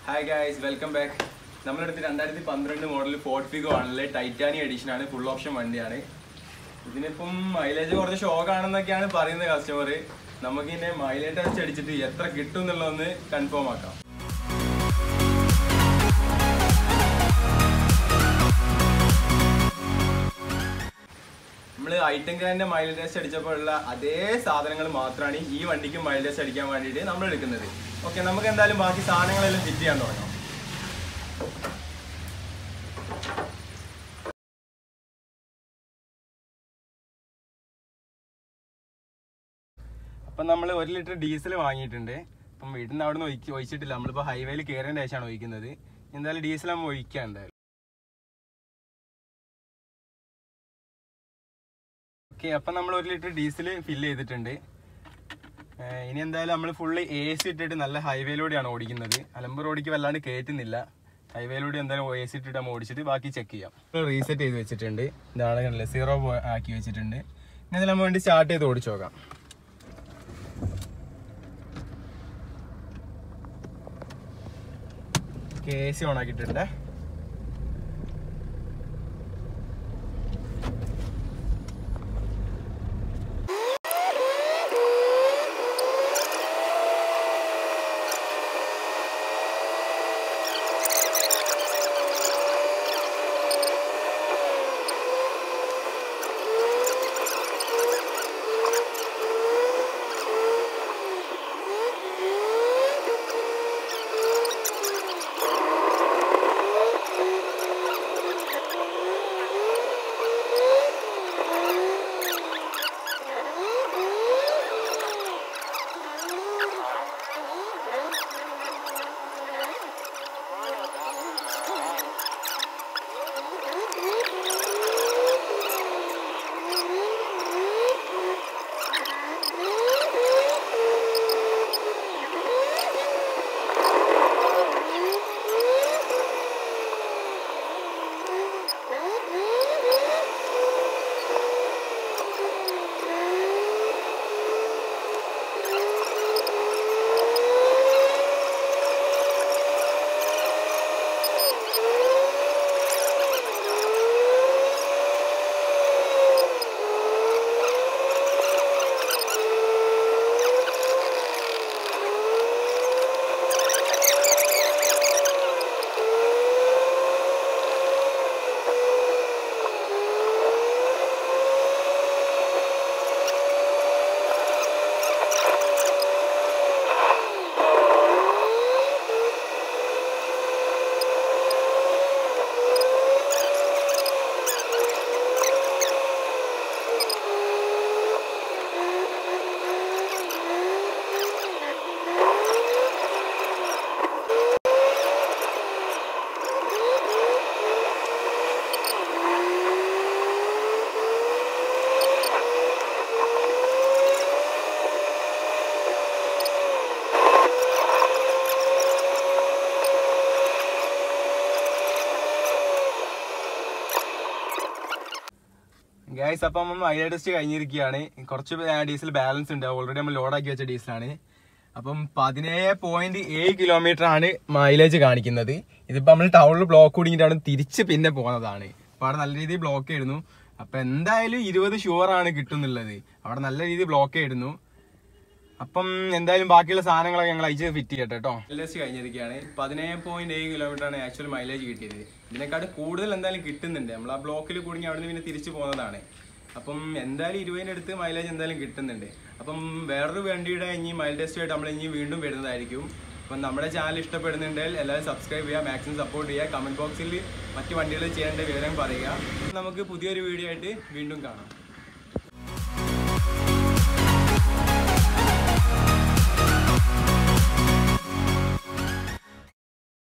hi guys welcome back നമ്മളടുത്ത് രണ്ടായിരത്തി പന്ത്രണ്ട് മോഡൽ ഫോർട്ട് ഫിഗോ ആണല്ലേ ടൈറ്റാനിയം എഡിഷൻ ആണ് ഫുൾ ഓപ്ഷൻ വണ്ടിയാണ് ഇതിനിപ്പം മൈലേജ് കുറച്ച് ഷോക്ക് ആണെന്നൊക്കെയാണ് പറയുന്നത് കസ്റ്റമർ നമുക്ക് ഇതിന്റെ മൈലേജ് ടെസ്റ്റ് അടിച്ചിട്ട് എത്ര കിട്ടും എന്നുള്ളതൊന്ന് കൺഫേം ആക്കാം നമ്മൾ ഐറ്റം ഗ്രാൻഡിന്റെ മൈലേജ് ടെസ്റ്റ് അടിച്ചപ്പോഴുള്ള അതേ സാധനങ്ങൾ മാത്രമാണ് ഈ വണ്ടിക്ക് മൈലേജ് ടെസ്റ്റ് അടിക്കാൻ വേണ്ടിയിട്ട് നമ്മൾ എടുക്കുന്നത് ഓക്കെ നമുക്ക് എന്തായാലും ബാക്കി സാധനങ്ങളെല്ലാം ഫിറ്റ് ചെയ്യാൻ തുടങ്ങാം അപ്പം നമ്മൾ ഒരു ലിറ്റർ ഡീസൽ വാങ്ങിയിട്ടുണ്ട് അപ്പം വീട്ടിൽ നിന്ന് അവിടെ നിന്ന് ഒഴിച്ച് ഒഴിച്ചിട്ടില്ല നമ്മളിപ്പോൾ ഹൈവേയിൽ കയറേണ്ട ശേഷമാണ് ഒഴിക്കുന്നത് എന്തായാലും ഡീസൽ നമ്മൾ ഒഴിക്കാം എന്തായാലും ഓക്കെ അപ്പം നമ്മൾ ഒരു ലിറ്റർ ഡീസൽ ഫില്ല് ചെയ്തിട്ടുണ്ട് ഏഹ് ഇനി എന്തായാലും നമ്മൾ ഫുള്ള് എ സി ഇട്ടിട്ട് നല്ല ഹൈവേയിലൂടെയാണ് ഓടിക്കുന്നത് അലമ്പ് റോഡിക്ക് വല്ലാണ്ട് കയറ്റുന്നില്ല ഹൈവേയിലൂടെ എന്തായാലും എ സി ഇട്ടിട്ട് നമ്മൾ ഓടിച്ചിട്ട് ബാക്കി ചെക്ക് ചെയ്യാം റീസെറ്റ് ചെയ്ത് വെച്ചിട്ടുണ്ട് ഇതാണ് കണ്ടില്ലേ സീറോ ആക്കി വെച്ചിട്ടുണ്ട് ഇനി നമ്മൾ വേണ്ടി സ്റ്റാർട്ട് ചെയ്ത് ഓടിച്ചു നോക്കാം എ സി ഓൺ ആക്കിയിട്ടുണ്ട് ഗൈസ് അപ്പം നമ്മൾ മൈലേജ് ടെസ്റ്റ് കഴിഞ്ഞിരിക്കുകയാണ് കുറച്ച് ഡീസൽ ബാലൻസ് ഉണ്ട് ഓൾറെഡി നമ്മൾ ലോഡാക്കി വെച്ച ഡീസലാണ് അപ്പം പതിനേഴ് പോയിന്റ് ഏഴ് കിലോമീറ്റർ ആണ് മൈലേജ് കാണിക്കുന്നത് ഇതിപ്പോ നമ്മൾ ടൗണിൽ ബ്ലോക്ക് കുടുങ്ങിയിട്ടാണ് തിരിച്ച് പിന്നെ പോകുന്നതാണ് അപ്പൊ അവിടെ നല്ല രീതിയിൽ ബ്ലോക്ക് ആയിരുന്നു അപ്പൊ എന്തായാലും ഇരുപത് ഷുവർ ആണ് കിട്ടുന്നുള്ളത് അവിടെ നല്ല രീതിയിൽ ബ്ലോക്ക് ആയിരുന്നു അപ്പം എന്തായാലും ബാക്കിയുള്ള സാധനങ്ങളൊക്കെ ഞങ്ങൾ അയച്ച് ഫിറ്റ് ചെയ്യട്ടെ കേട്ടോ മൈലേജ് കഴിഞ്ഞിരിക്കുകയാണ് പതിനേഴ് പോയിന്റ് ഏഴ് കിലോമീറ്റർ ആണ് ആക്ച്വൽ മൈലേജ് കിട്ടിയത് ഇതിനെക്കാട് കൂടുതൽ എന്തായാലും കിട്ടുന്നുണ്ട് നമ്മൾ ആ ബ്ലോക്കിൽ കുടുങ്ങി അവിടെ നിന്ന് പിന്നെ തിരിച്ചു പോകുന്നതാണ് അപ്പം എന്തായാലും ഇരുപതിൻ്റെ അടുത്ത് മൈലേജ് എന്തായാലും കിട്ടുന്നുണ്ട് അപ്പം വേറൊരു വണ്ടിയുടെ ഇനി മൈൽ ടെസ്റ്റ് ആയിട്ട് നമ്മൾ ഇനി വീണ്ടും വരുന്നതായിരിക്കും അപ്പം നമ്മുടെ ചാനൽ ഇഷ്ടപ്പെടുന്നുണ്ടെങ്കിൽ എല്ലാവരും സബ്സ്ക്രൈബ് ചെയ്യുക മാക്സിമം സപ്പോർട്ട് ചെയ്യുക കമന്റ് ബോക്സിൽ മറ്റു വണ്ടികൾ ചെയ്യേണ്ട വിവരം പറയുക നമുക്ക് പുതിയൊരു വീഡിയോ ആയിട്ട് വീണ്ടും കാണാം